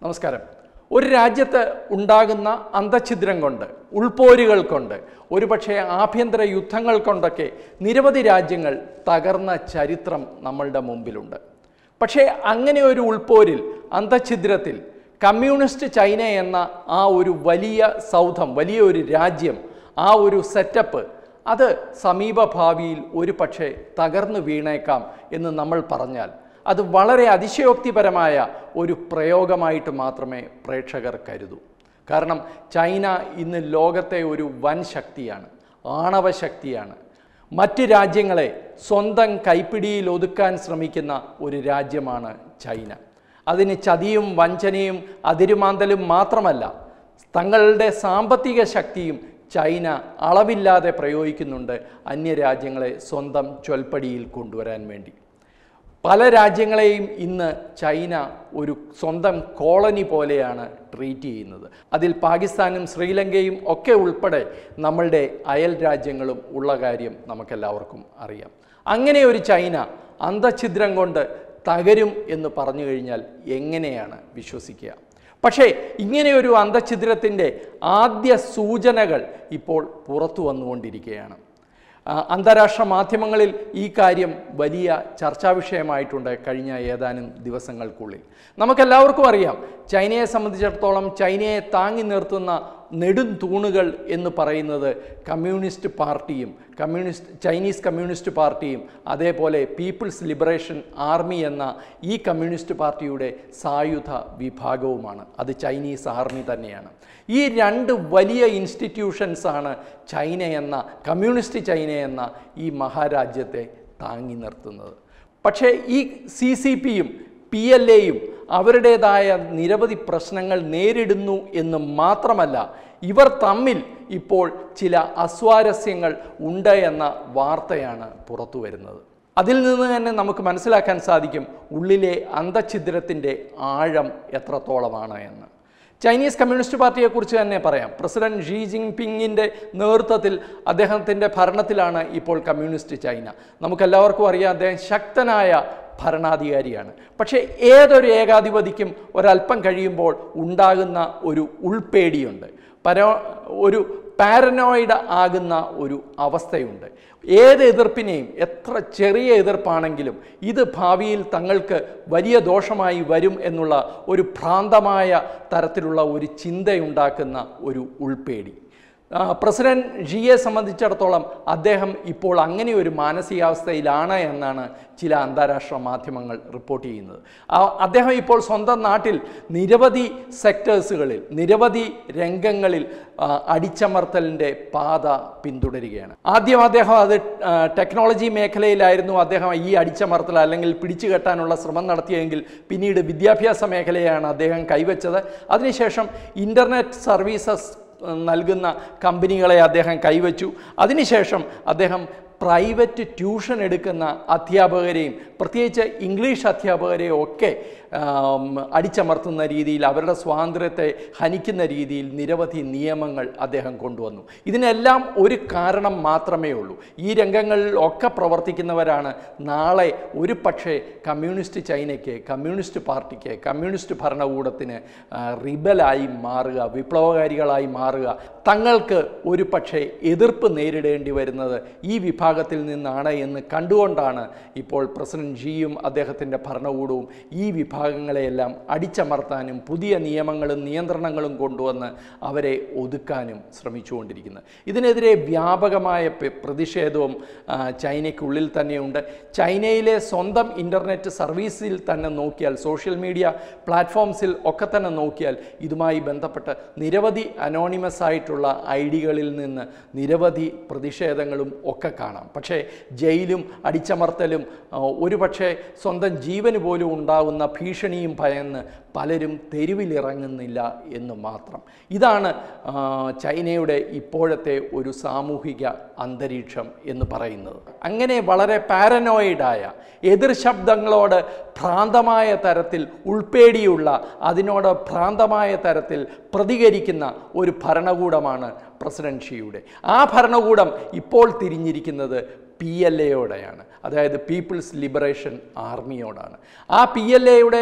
നമസ്കാരം ഒരു രാജ്യത്ത് ഉണ്ടാകുന്ന അന്തഛിദ്രം കൊണ്ട് ഉൾപോരുകൾ കൊണ്ട് ഒരുപക്ഷെ ആഭ്യന്തര യുദ്ധങ്ങൾ കൊണ്ടൊക്കെ നിരവധി രാജ്യങ്ങൾ തകർന്ന ചരിത്രം നമ്മളുടെ മുമ്പിലുണ്ട് പക്ഷേ അങ്ങനെ ഒരു ഉൾപോരിൽ അന്തഛിദ്രത്തിൽ കമ്മ്യൂണിസ്റ്റ് ചൈന എന്ന ആ ഒരു വലിയ സൗധം വലിയ ഒരു രാജ്യം ആ ഒരു സെറ്റപ്പ് അത് സമീപഭാവിയിൽ ഒരു പക്ഷേ തകർന്നു വീണേക്കാം എന്ന് നമ്മൾ പറഞ്ഞാൽ അത് വളരെ അതിശയോക്തിപരമായ ഒരു പ്രയോഗമായിട്ട് മാത്രമേ പ്രേക്ഷകർ കരുതൂ കാരണം ചൈന ഇന്ന് ലോകത്തെ ഒരു വൻ ശക്തിയാണ് ആണവ ശക്തിയാണ് മറ്റ് രാജ്യങ്ങളെ സ്വന്തം കൈപ്പിടിയിൽ ഒതുക്കാൻ ശ്രമിക്കുന്ന ഒരു രാജ്യമാണ് ചൈന അതിന് ചതിയും വഞ്ചനയും അതിരുമാന്തലും മാത്രമല്ല തങ്ങളുടെ സാമ്പത്തിക ശക്തിയും ചൈന അളവില്ലാതെ പ്രയോഗിക്കുന്നുണ്ട് അന്യരാജ്യങ്ങളെ സ്വന്തം ചൊൽപ്പടിയിൽ കൊണ്ടുവരാൻ വേണ്ടി പല രാജ്യങ്ങളെയും ഇന്ന് ചൈന ഒരു സ്വന്തം കോളനി പോലെയാണ് ട്രീറ്റ് ചെയ്യുന്നത് അതിൽ പാകിസ്ഥാനും ശ്രീലങ്കയും ഒക്കെ ഉൾപ്പെടെ നമ്മളുടെ അയൽ രാജ്യങ്ങളും ഉള്ള കാര്യം നമുക്കെല്ലാവർക്കും അറിയാം അങ്ങനെ ഒരു ചൈന അന്തഛിദ്രം കൊണ്ട് തകരും എന്ന് പറഞ്ഞു കഴിഞ്ഞാൽ എങ്ങനെയാണ് വിശ്വസിക്കുക പക്ഷേ ഇങ്ങനെ ഒരു അന്തഛിദ്രത്തിൻ്റെ ആദ്യ സൂചനകൾ ഇപ്പോൾ പുറത്തു വന്നുകൊണ്ടിരിക്കുകയാണ് ആ, അന്താരാഷ്ട്ര മാധ്യമങ്ങളിൽ ഈ കാര്യം വലിയ ചർച്ചാ വിഷയമായിട്ടുണ്ട് കഴിഞ്ഞ ഏതാനും ദിവസങ്ങൾക്കുള്ളിൽ നമുക്കെല്ലാവർക്കും അറിയാം ചൈനയെ സംബന്ധിച്ചിടത്തോളം ചൈനയെ താങ്ങി നിർത്തുന്ന നെടും തൂണുകൾ എന്ന് പറയുന്നത് കമ്മ്യൂണിസ്റ്റ് പാർട്ടിയും കമ്മ്യൂണിസ്റ്റ് ചൈനീസ് കമ്മ്യൂണിസ്റ്റ് പാർട്ടിയും അതേപോലെ പീപ്പിൾസ് ലിബറേഷൻ ആർമി എന്ന ഈ കമ്മ്യൂണിസ്റ്റ് പാർട്ടിയുടെ സായുധ വിഭാഗവുമാണ് അത് ചൈനീസ് ആർമി തന്നെയാണ് ഈ രണ്ട് വലിയ ഇൻസ്റ്റിറ്റ്യൂഷൻസ് ആണ് ചൈന എന്ന കമ്മ്യൂണിസ്റ്റ് ചൈന എന്ന ഈ മഹാരാജ്യത്തെ താങ്ങി നിർത്തുന്നത് പക്ഷേ ഈ സി സി പിയും പി എൽ എയും അവരുടേതായ നിരവധി പ്രശ്നങ്ങൾ നേരിടുന്നു എന്ന് മാത്രമല്ല ഇവർ തമ്മിൽ ഇപ്പോൾ ചില അസ്വാരസ്യങ്ങൾ ഉണ്ട് എന്ന വാർത്തയാണ് പുറത്തു വരുന്നത് അതിൽ നിന്ന് തന്നെ നമുക്ക് മനസ്സിലാക്കാൻ സാധിക്കും ഉള്ളിലെ അന്തഛിദ്രത്തിൻ്റെ ആഴം എത്രത്തോളമാണ് എന്ന് ചൈനീസ് കമ്മ്യൂണിസ്റ്റ് പാർട്ടിയെക്കുറിച്ച് തന്നെ പറയാം പ്രസിഡന്റ് ഷീ ജിൻപിങ്ങിൻ്റെ നേതൃത്വത്തിൽ അദ്ദേഹത്തിൻ്റെ ഭരണത്തിലാണ് ഇപ്പോൾ കമ്മ്യൂണിസ്റ്റ് ചൈന നമുക്കെല്ലാവർക്കും അറിയാം അദ്ദേഹം ശക്തനായ ഭരണാധികാരിയാണ് പക്ഷേ ഏതൊരു ഏകാധിപതിക്കും ഒരല്പം കഴിയുമ്പോൾ ഉണ്ടാകുന്ന ഒരു ഉൾപേടിയുണ്ട് പരോ ഒരു പാരനോയിഡ് ആകുന്ന ഒരു അവസ്ഥയുണ്ട് ഏത് എതിർപ്പിനെയും എത്ര ചെറിയ എതിർപ്പാണെങ്കിലും ഇത് ഭാവിയിൽ തങ്ങൾക്ക് വലിയ ദോഷമായി വരും എന്നുള്ള ഒരു ഭ്രാന്തമായ തരത്തിലുള്ള ഒരു ചിന്തയുണ്ടാക്കുന്ന ഒരു ഉൾപേടി ആ, പ്രസിഡന്റ് ഷിയെ സംബന്ധിച്ചിടത്തോളം അദ്ദേഹം ഇപ്പോൾ അങ്ങനെ ഒരു മാനസികാവസ്ഥയിലാണ് എന്നാണ് ചില അന്താരാഷ്ട്ര മാധ്യമങ്ങൾ റിപ്പോർട്ട് ചെയ്യുന്നത് ആ, അദ്ദേഹം ഇപ്പോൾ സ്വന്തം നാട്ടിൽ നിരവധി സെക്ടേഴ്സുകളിൽ നിരവധി രംഗങ്ങളിൽ ആ, അടിച്ചമർത്തലിൻ്റെ പാത പിന്തുടരുകയാണ് ആദ്യം അദ്ദേഹം അത് ആ, ടെക്നോളജി മേഖലയിലായിരുന്നു അദ്ദേഹം ഈ അടിച്ചമർത്തൽ അല്ലെങ്കിൽ പിടിച്ചു കെട്ടാനുള്ള ശ്രമം നടത്തിയെങ്കിൽ പിന്നീട് വിദ്യാഭ്യാസ മേഖലയാണ് അദ്ദേഹം കൈവച്ചത് അതിനുശേഷം ഇൻ്റർനെറ്റ് സർവീസസ് നൽകുന്ന കമ്പനികളെ അദ്ദേഹം കൈവച്ചു അതിനുശേഷം അദ്ദേഹം പ്രൈവറ്റ് ട്യൂഷൻ എടുക്കുന്ന അധ്യാപകരെയും പ്രത്യേകിച്ച് ഇംഗ്ലീഷ് അധ്യാപകരെയും ഒക്കെ ആം, അടിച്ചമർത്തുന്ന രീതിയിൽ അവരുടെ സ്വാതന്ത്ര്യത്തെ ഹനിക്കുന്ന രീതിയിൽ നിരവധി നിയമങ്ങൾ അദ്ദേഹം കൊണ്ടുവന്നു ഇതിനെല്ലാം ഒരു കാരണം മാത്രമേ ഉള്ളൂ ഈ രംഗങ്ങളിൽ ഒക്കെ പ്രവർത്തിക്കുന്നവരാണ് നാളെ ഒരു പക്ഷേ കമ്മ്യൂണിസ്റ്റ് ചൈനയ്ക്ക് കമ്മ്യൂണിസ്റ്റ് പാർട്ടിക്ക് കമ്മ്യൂണിസ്റ്റ് ഭരണകൂടത്തിന് ആ, റിബലായി മാറുക വിപ്ലവകാരികളായി മാറുക തങ്ങൾക്ക് ഒരു പക്ഷേ എതിർപ്പ് നേരിടേണ്ടി വരുന്നത് ഈ വിഭാഗത്തിൽ നിന്നാണ് എന്ന് കണ്ടുകൊണ്ടാണ് ഇപ്പോൾ പ്രസിഡന്റ് ജിയും അദ്ദേഹത്തിൻ്റെ ഭരണകൂടവും ഈ വിഭാഗങ്ങളെയെല്ലാം അടിച്ചമർത്താനും പുതിയ നിയമങ്ങളും നിയന്ത്രണങ്ങളും കൊണ്ടുവന്ന് അവരെ ഒതുക്കാനും ശ്രമിച്ചുകൊണ്ടിരിക്കുന്നത് ഇതിനെതിരെ വ്യാപകമായ പെ- പ്രതിഷേധവും ആ, ചൈനയ്ക്കുള്ളിൽ തന്നെയുണ്ട് ചൈനയിലെ സ്വന്തം ഇൻ്റർനെറ്റ് സർവീസിൽ തന്നെ നോക്കിയാൽ സോഷ്യൽ മീഡിയ പ്ലാറ്റ്ഫോംസിൽ ഒക്കെ തന്നെ നോക്കിയാൽ ഇതുമായി ബന്ധപ്പെട്ട് നിരവധി അനോണിമസ് ആയിട്ടുള്ള ഐ ഡികളിൽ നിന്ന് നിരവധി പ്രതിഷേധങ്ങളും ഒക്കെ കാണാം പക്ഷേ ജയിലും അടിച്ചമർത്തലും ആ, ഒരുപക്ഷെ സ്വന്തം ജീവന് പോലും ഉണ്ടാകുന്ന ഭീഷണിയും ഭയന്ന് പലരും തെരുവിലിറങ്ങുന്നില്ല എന്ന് മാത്രം ഇതാണ് ആ, ചൈനയുടെ ഇപ്പോഴത്തെ ഒരു സാമൂഹിക അന്തരീക്ഷം എന്ന് പറയുന്നത് അങ്ങനെ വളരെ പാരനോയിഡായ എതിർ ശബ്ദങ്ങളോട് ഭ്രാന്തമായ തരത്തിൽ ഉൾപ്പേടിയുള്ള അതിനോട് ഭ്രാന്തമായ തരത്തിൽ പ്രതികരിക്കുന്ന ഒരു ഭരണകൂടമാണ് പ്രസിഡന്റ് ഷിയുടെ ആ ഭരണകൂടം ഇപ്പോൾ തിരിഞ്ഞിരിക്കുന്നത് പി എൽ എയോടെയാണ് അതായത് പീപ്പിൾസ് ലിബറേഷൻ ആർമിയോടാണ് ആ പി എൽ എയുടെ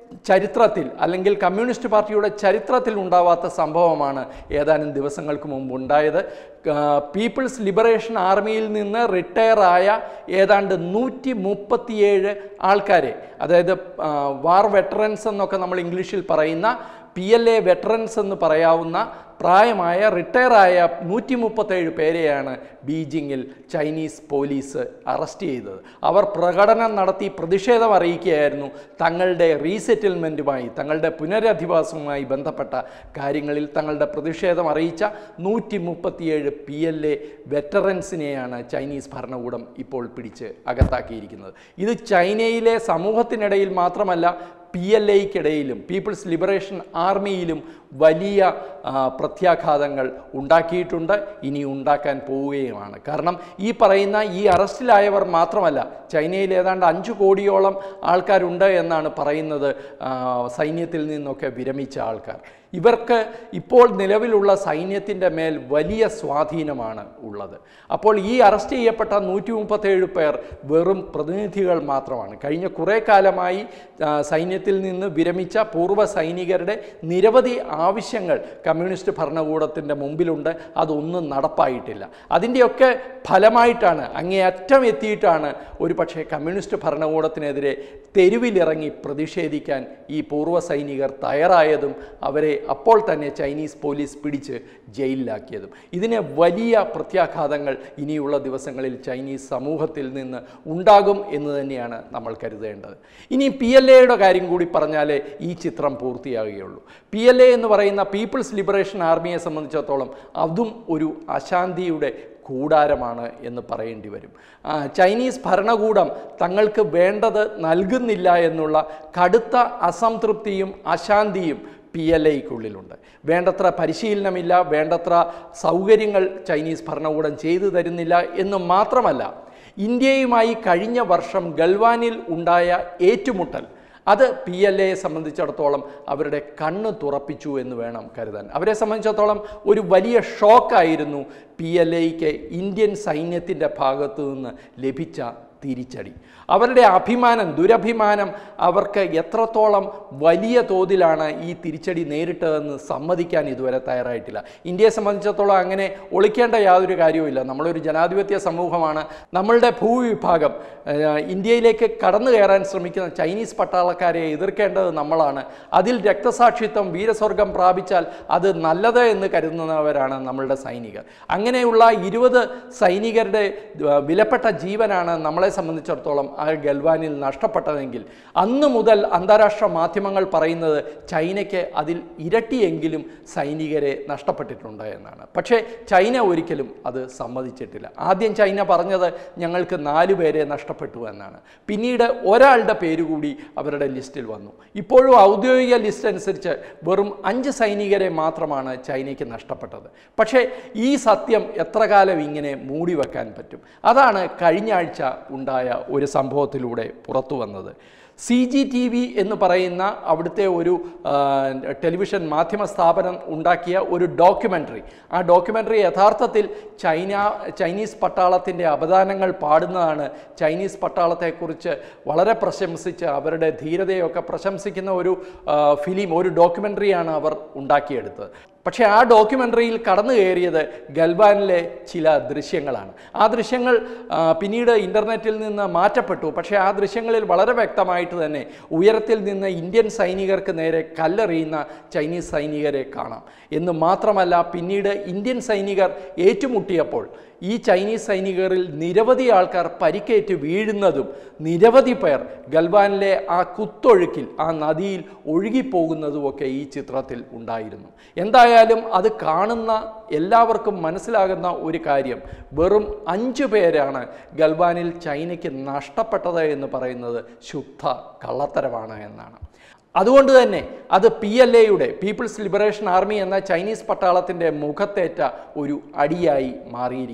ചരിത്രത്തിൽ അല്ലെങ്കിൽ കമ്മ്യൂണിസ്റ്റ് പാർട്ടിയുടെ ചരിത്രത്തിൽ ഉണ്ടാവാത്ത സംഭവമാണ് ഏതാനും ദിവസങ്ങൾക്ക് മുമ്പ് ഉണ്ടായത് ആ, പീപ്പിൾസ് ലിബറേഷൻ ആർമിയിൽ നിന്ന് റിട്ടയർ ആയ ഏതാണ്ട് നൂറ്റി മുപ്പത്തിയേഴ് ആൾക്കാരെ അതായത് ആ, വാർ വെറ്ററൻസ് എന്നൊക്കെ നമ്മൾ ഇംഗ്ലീഷിൽ പറയുന്ന പി എൽ എ വെറ്ററൻസ് എന്ന് പറയാവുന്ന പ്രായമായ റിട്ടയറായ നൂറ്റി മുപ്പത്തേഴ് പേരെയാണ് ബീജിങ്ങിൽ ചൈനീസ് പോലീസ് അറസ്റ്റ് ചെയ്തത് അവർ പ്രകടനം നടത്തി പ്രതിഷേധം അറിയിക്കുകയായിരുന്നു തങ്ങളുടെ റീസെറ്റിൽമെൻറ്റുമായി തങ്ങളുടെ പുനരധിവാസവുമായി ബന്ധപ്പെട്ട കാര്യങ്ങളിൽ തങ്ങളുടെ പ്രതിഷേധം അറിയിച്ച നൂറ്റി മുപ്പത്തിയേഴ് പി എൽ എ വെറ്ററൻസിനെയാണ് ചൈനീസ് ഭരണകൂടം ഇപ്പോൾ പിടിച്ച് അകത്താക്കിയിരിക്കുന്നത് ഇത് ചൈനയിലെ സമൂഹത്തിനിടയിൽ മാത്രമല്ല പി എൽ എയ്ക്കിടയിലും പീപ്പിൾസ് ലിബറേഷൻ ആർമിയിലും വലിയ ആ, പ്രത്യാഘാതങ്ങൾ ഉണ്ടാക്കിയിട്ടുണ്ട് ഇനി ഉണ്ടാക്കാൻ പോവുകയുമാണ് കാരണം ഈ പറയുന്ന ഈ അറസ്റ്റിലായവർ മാത്രമല്ല ചൈനയിൽ ഏതാണ്ട് അഞ്ച് കോടിയോളം ആൾക്കാരുണ്ട് എന്നാണ് പറയുന്നത് ആ, സൈന്യത്തിൽ നിന്നൊക്കെ വിരമിച്ച ആൾക്കാർ ഇവർക്ക് ഇപ്പോൾ നിലവിലുള്ള സൈന്യത്തിൻ്റെ മേൽ വലിയ സ്വാധീനമാണ് ഉള്ളത് അപ്പോൾ ഈ അറസ്റ്റ് ചെയ്യപ്പെട്ട നൂറ്റി മുപ്പത്തേഴ് പേർ വെറും പ്രതിനിധികൾ മാത്രമാണ് കഴിഞ്ഞ കുറേ കാലമായി ആ, സൈന്യത്തിൽ നിന്ന് വിരമിച്ച പൂർവ്വ സൈനികരുടെ നിരവധി ആവശ്യങ്ങൾ കമ്മ്യൂണിസ്റ്റ് ഭരണകൂടത്തിൻ്റെ മുമ്പിലുണ്ട് അതൊന്നും നടപ്പായിട്ടില്ല അതിൻ്റെയൊക്കെ ഫലമായിട്ടാണ് അങ്ങേയറ്റം എത്തിയിട്ടാണ് ഒരു പക്ഷേ കമ്മ്യൂണിസ്റ്റ് ഭരണകൂടത്തിനെതിരെ തെരുവിലിറങ്ങി പ്രതിഷേധിക്കാൻ ഈ പൂർവ്വ സൈനികർ തയ്യാറായതും അവരെ അപ്പോൾ തന്നെ ചൈനീസ് പോലീസ് പിടിച്ച് ജയിലിലാക്കിയതും ഇതിന് വലിയ പ്രത്യാഘാതങ്ങൾ ഇനിയുള്ള ദിവസങ്ങളിൽ ചൈനീസ് സമൂഹത്തിൽ നിന്ന് ഉണ്ടാകും എന്ന് തന്നെയാണ് നമ്മൾ കരുതേണ്ടത് ഇനി പി എൽ എയുടെ കാര്യം കൂടി പറഞ്ഞാലേ ഈ ചിത്രം പൂർത്തിയാകുകയുള്ളൂ പി എൽ എ എന്ന് പറയുന്ന പീപ്പിൾസ് ലിബറേഷൻ ആർമിയെ സംബന്ധിച്ചിടത്തോളം അതും ഒരു അശാന്തിയുടെ കൂടാരമാണ് എന്ന് പറയേണ്ടി വരും ആ, ചൈനീസ് ഭരണകൂടം തങ്ങൾക്ക് വേണ്ടത് നൽകുന്നില്ല എന്നുള്ള കടുത്ത അസംതൃപ്തിയും അശാന്തിയും പി എൽ എക്കുള്ളിലുണ്ട് വേണ്ടത്ര പരിശീലനമില്ല വേണ്ടത്ര സൗകര്യങ്ങൾ ചൈനീസ് ഭരണകൂടം ചെയ്തു തരുന്നില്ല എന്ന് മാത്രമല്ല ഇന്ത്യയുമായി കഴിഞ്ഞ വർഷം ഗൽവാനിൽ ഉണ്ടായ ഏറ്റുമുട്ടൽ അത് പി എൽ എയെ സംബന്ധിച്ചിടത്തോളം അവരുടെ കണ്ണ് തുറപ്പിച്ചു എന്ന് വേണം കരുതാൻ അവരെ സംബന്ധിച്ചിടത്തോളം ഒരു വലിയ ഷോക്കായിരുന്നു പി എൽ എക്ക് ഇന്ത്യൻ സൈന്യത്തിൻ്റെ ഭാഗത്തു നിന്ന് ലഭിച്ച തിരിച്ചടി അവരുടെ അഭിമാനം ദുരഭിമാനം അവർക്ക് എത്രത്തോളം വലിയ തോതിലാണ് ഈ തിരിച്ചടി നേരിട്ടതെന്ന് സമ്മതിക്കാൻ ഇതുവരെ തയ്യാറായിട്ടില്ല ഇന്ത്യയെ സംബന്ധിച്ചിടത്തോളം അങ്ങനെ ഒളിക്കേണ്ട യാതൊരു കാര്യവുമില്ല നമ്മളൊരു ജനാധിപത്യ സമൂഹമാണ് നമ്മളുടെ ഭൂവിഭാഗം ഏഹ്, ഇന്ത്യയിലേക്ക് കടന്നു കയറാൻ ശ്രമിക്കുന്ന ചൈനീസ് പട്ടാളക്കാരെ എതിർക്കേണ്ടത് നമ്മളാണ് അതിൽ രക്തസാക്ഷിത്വം വീരസ്വർഗം പ്രാപിച്ചാൽ അത് നല്ലത് എന്ന് കരുതുന്നവരാണ് നമ്മളുടെ സൈനികർ അങ്ങനെയുള്ള ഇരുപത് സൈനികരുടെ ഏഹ്, വിലപ്പെട്ട ജീവനാണ് നമ്മളെ സംബന്ധിച്ചിടത്തോളം ആ ഗൽവാനിൽ നഷ്ടപ്പെട്ടതെങ്കിൽ അന്ന് മുതൽ അന്താരാഷ്ട്ര മാധ്യമങ്ങൾ പറയുന്നത് ചൈനയ്ക്ക് അതിൽ ഇരട്ടിയെങ്കിലും സൈനികരെ നഷ്ടപ്പെട്ടിട്ടുണ്ട് എന്നാണ് പക്ഷേ ചൈന ഒരിക്കലും അത് സമ്മതിച്ചിട്ടില്ല ആദ്യം ചൈന പറഞ്ഞത് ഞങ്ങൾക്ക് നാല് പേരെ നഷ്ടപ്പെട്ടു എന്നാണ് പിന്നീട് ഒരാളുടെ പേര് കൂടി അവരുടെ ലിസ്റ്റിൽ വന്നു ഇപ്പോഴും ഔദ്യോഗിക ലിസ്റ്റ് അനുസരിച്ച് വെറും അഞ്ച് സൈനികരെ മാത്രമാണ് ചൈനയ്ക്ക് നഷ്ടപ്പെട്ടത് പക്ഷേ ഈ സത്യം എത്ര കാലം ഇങ്ങനെ മൂടി വെക്കാൻ പറ്റും അതാണ് കഴിഞ്ഞ ആഴ്ച ഉണ്ടായ ഒരു സംഭവത്തിലൂടെ പുറത്തു വന്നത് സി ജി ടി വി എന്ന് പറയുന്ന അവിടുത്തെ ഒരു ആ, ടെലിവിഷൻ മാധ്യമ സ്ഥാപനം ഉണ്ടാക്കിയ ഒരു ഡോക്യുമെൻ്ററി ആ ഡോക്യുമെൻ്ററി യഥാർത്ഥത്തിൽ ചൈന ചൈനീസ് പട്ടാളത്തിൻ്റെ അപദാനങ്ങൾ പാടുന്നതാണ് ചൈനീസ് പട്ടാളത്തെക്കുറിച്ച് വളരെ പ്രശംസിച്ച് അവരുടെ ധീരതയൊക്കെ പ്രശംസിക്കുന്ന ഒരു ആ, ഫിലിം ഒരു ഡോക്യുമെൻ്ററിയാണ് അവർ ഉണ്ടാക്കിയെടുത്തത് പക്ഷേ ആ ഡോക്യുമെൻ്ററിയിൽ കടന്നു കയറിയത് ഗൽവാനിലെ ചില ദൃശ്യങ്ങളാണ് ആ ദൃശ്യങ്ങൾ ആ, പിന്നീട് ഇൻ്റർനെറ്റിൽ നിന്ന് മാറ്റപ്പെട്ടു പക്ഷേ ആ ദൃശ്യങ്ങളിൽ വളരെ വ്യക്തമായിട്ട് തന്നെ ഉയരത്തിൽ നിന്ന് ഇന്ത്യൻ സൈനികർക്ക് നേരെ കല്ലെറിയുന്ന ചൈനീസ് സൈനികരെ കാണാം എന്ന് മാത്രമല്ല പിന്നീട് ഇന്ത്യൻ സൈനികർ ഏറ്റുമുട്ടിയപ്പോൾ ഈ ചൈനീസ് സൈനികരിൽ നിരവധി ആൾക്കാർ പരിക്കേറ്റ് വീഴുന്നതും നിരവധി പേർ ഗൽവാനിലെ ആ കുത്തൊഴുക്കിൽ ആ നദിയിൽ ഒഴുകിപ്പോകുന്നതുമൊക്കെ ഈ ചിത്രത്തിൽ ഉണ്ടായിരുന്നു എന്തായാലും അത് കാണുന്ന എല്ലാവർക്കും മനസ്സിലാകുന്ന ഒരു കാര്യം വെറും അഞ്ചു പേരാണ് ഗൽവാനിൽ ചൈനയ്ക്ക് നഷ്ടപ്പെട്ടത് എന്ന് പറയുന്നത് ശുദ്ധ കള്ളത്തരമാണ് എന്നാണ് അതുകൊണ്ട് തന്നെ അത് പി എൽ എയുടെ പീപ്പിൾസ് ലിബറേഷൻ ആർമി എന്ന ചൈനീസ് പട്ടാളത്തിൻ്റെ മുഖത്തേറ്റ ഒരു അടിയായി മാറിയിരിക്കുകയാണ്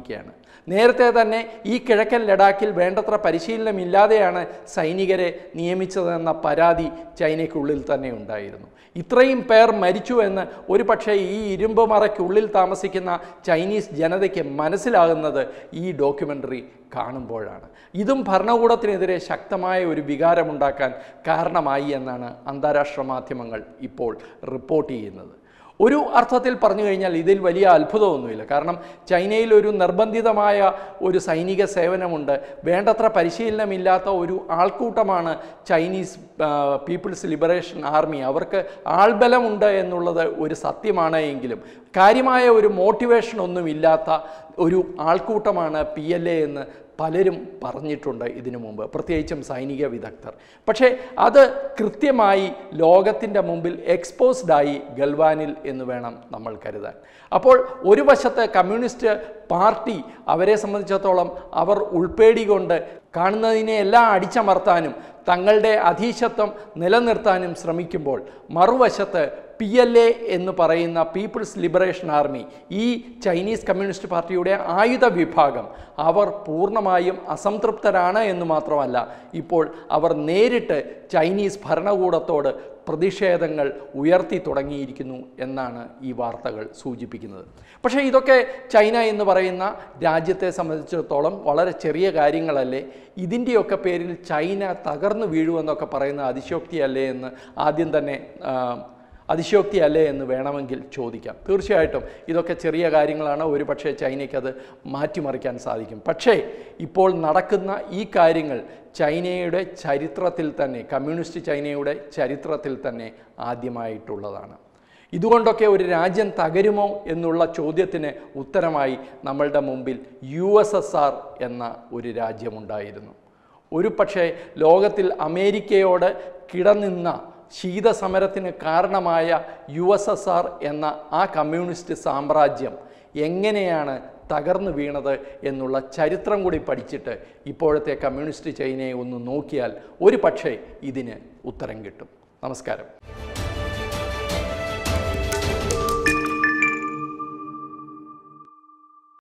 നേരത്തെ തന്നെ ഈ കിഴക്കൻ ലഡാക്കിൽ വേണ്ടത്ര പരിശീലനമില്ലാതെയാണ് സൈനികരെ നിയമിച്ചതെന്ന പരാതി ചൈനയ്ക്കുള്ളിൽ തന്നെ ഉണ്ടായിരുന്നു ഇത്രയും പേർ മരിച്ചു എന്ന് ഒരു പക്ഷേ ഈ ഇരുമ്പ് മറയ്ക്കുള്ളിൽ താമസിക്കുന്ന ചൈനീസ് ജനതയ്ക്ക് മനസ്സിലാകുന്നത് ഈ ഡോക്യുമെൻ്ററി കാണുമ്പോഴാണ് ഇതും ഭരണകൂടത്തിനെതിരെ ശക്തമായ ഒരു വികാരമുണ്ടാക്കാൻ കാരണമായി എന്നാണ് അന്താരാഷ്ട്ര മാധ്യമങ്ങൾ ഇപ്പോൾ റിപ്പോർട്ട് ചെയ്യുന്നത് ഒരു അർത്ഥത്തിൽ പറഞ്ഞു കഴിഞ്ഞാൽ ഇതിൽ വലിയ അത്ഭുതമൊന്നുമില്ല കാരണം ചൈനയിൽ ഒരു നിർബന്ധിതമായ ഒരു സൈനിക സേവനമുണ്ട് വേണ്ടത്ര പരിശീലനമില്ലാത്ത ഒരു ആൾക്കൂട്ടമാണ് ചൈനീസ് ആ, പീപ്പിൾസ് ലിബറേഷൻ ആർമി അവർക്ക് ആൾബലമുണ്ട് എന്നുള്ളത് ഒരു സത്യമാണ് എങ്കിലും കാര്യമായ ഒരു മോട്ടിവേഷൻ ഒന്നുമില്ലാത്ത ഒരു ആൾക്കൂട്ടമാണ് പി എൽ എ എന്ന് പലരും പറഞ്ഞിട്ടുണ്ട് ഇതിനു മുമ്പ് പ്രത്യേകിച്ചും സൈനിക വിദഗ്ധർ പക്ഷേ അത് കൃത്യമായി ലോകത്തിൻ്റെ മുമ്പിൽ എക്സ്പോസ്ഡായി ഗൽവാനിൽ എന്ന് വേണം നമ്മൾ കരുതാൻ അപ്പോൾ ഒരു വശത്ത് കമ്മ്യൂണിസ്റ്റ് പാർട്ടി അവരെ സംബന്ധിച്ചിടത്തോളം അവർ ഉൾപ്പേടികൊണ്ട് കാണുന്നതിനെ എല്ലാം അടിച്ചമർത്താനും തങ്ങളുടെ അധീശത്വം നിലനിർത്താനും ശ്രമിക്കുമ്പോൾ മറുവശത്ത് പി എൽ എ എന്ന് പറയുന്ന പീപ്പിൾസ് ലിബറേഷൻ ആർമി ഈ ചൈനീസ് കമ്മ്യൂണിസ്റ്റ് പാർട്ടിയുടെ ആയുധ വിഭാഗം അവർ പൂർണ്ണമായും അസംതൃപ്തരാണ് എന്ന് മാത്രമല്ല ഇപ്പോൾ അവർ നേരിട്ട് ചൈനീസ് ഭരണകൂടത്തോട് പ്രതിഷേധങ്ങൾ ഉയർത്തി തുടങ്ങിയിരിക്കുന്നു എന്നാണ് ഈ വാർത്തകൾ സൂചിപ്പിക്കുന്നത് പക്ഷേ ഇതൊക്കെ ചൈന എന്ന് പറയുന്ന രാജ്യത്തെ സംബന്ധിച്ചിടത്തോളം വളരെ ചെറിയ കാര്യങ്ങളല്ലേ ഇതിൻ്റെയൊക്കെ പേരിൽ ചൈന തകർന്നു വീഴുമെന്നൊക്കെ പറയുന്ന അതിശോക്തിയല്ലേ എന്ന് ആദ്യം തന്നെ ആ, അതിശയോക്തിയല്ലേ എന്ന് വേണമെങ്കിൽ ചോദിക്കാം തീർച്ചയായിട്ടും ഇതൊക്കെ ചെറിയ കാര്യങ്ങളാണ് ഒരു പക്ഷേ ചൈനയ്ക്ക് അത് മാറ്റിമറിക്കാൻ സാധിക്കും പക്ഷേ ഇപ്പോൾ നടക്കുന്ന ഈ കാര്യങ്ങൾ ചൈനയുടെ ചരിത്രത്തിൽ തന്നെ കമ്മ്യൂണിസ്റ്റ് ചൈനയുടെ ചരിത്രത്തിൽ തന്നെ ആദ്യമായിട്ടുള്ളതാണ് ഇതുകൊണ്ടൊക്കെ ഒരു രാജ്യം തകരുമോ എന്നുള്ള ചോദ്യത്തിന് ഉത്തരമായി നമ്മളുടെ മുമ്പിൽ യു എസ് എസ് ആർ എന്ന ഒരു രാജ്യമുണ്ടായിരുന്നു ഒരു പക്ഷേ ലോകത്തിൽ അമേരിക്കയോട് കിടനിന്ന ശീതസമരത്തിന് കാരണമായ യു എസ് എസ് ആർ എന്ന ആ കമ്മ്യൂണിസ്റ്റ് സാമ്രാജ്യം എങ്ങനെയാണ് തകർന്നു വീണത് എന്നുള്ള ചരിത്രം കൂടി പഠിച്ചിട്ട് ഇപ്പോഴത്തെ കമ്മ്യൂണിസ്റ്റ് ചൈനയെ ഒന്ന് നോക്കിയാൽ ഒരു പക്ഷേ ഇതിന് ഉത്തരം കിട്ടും നമസ്കാരം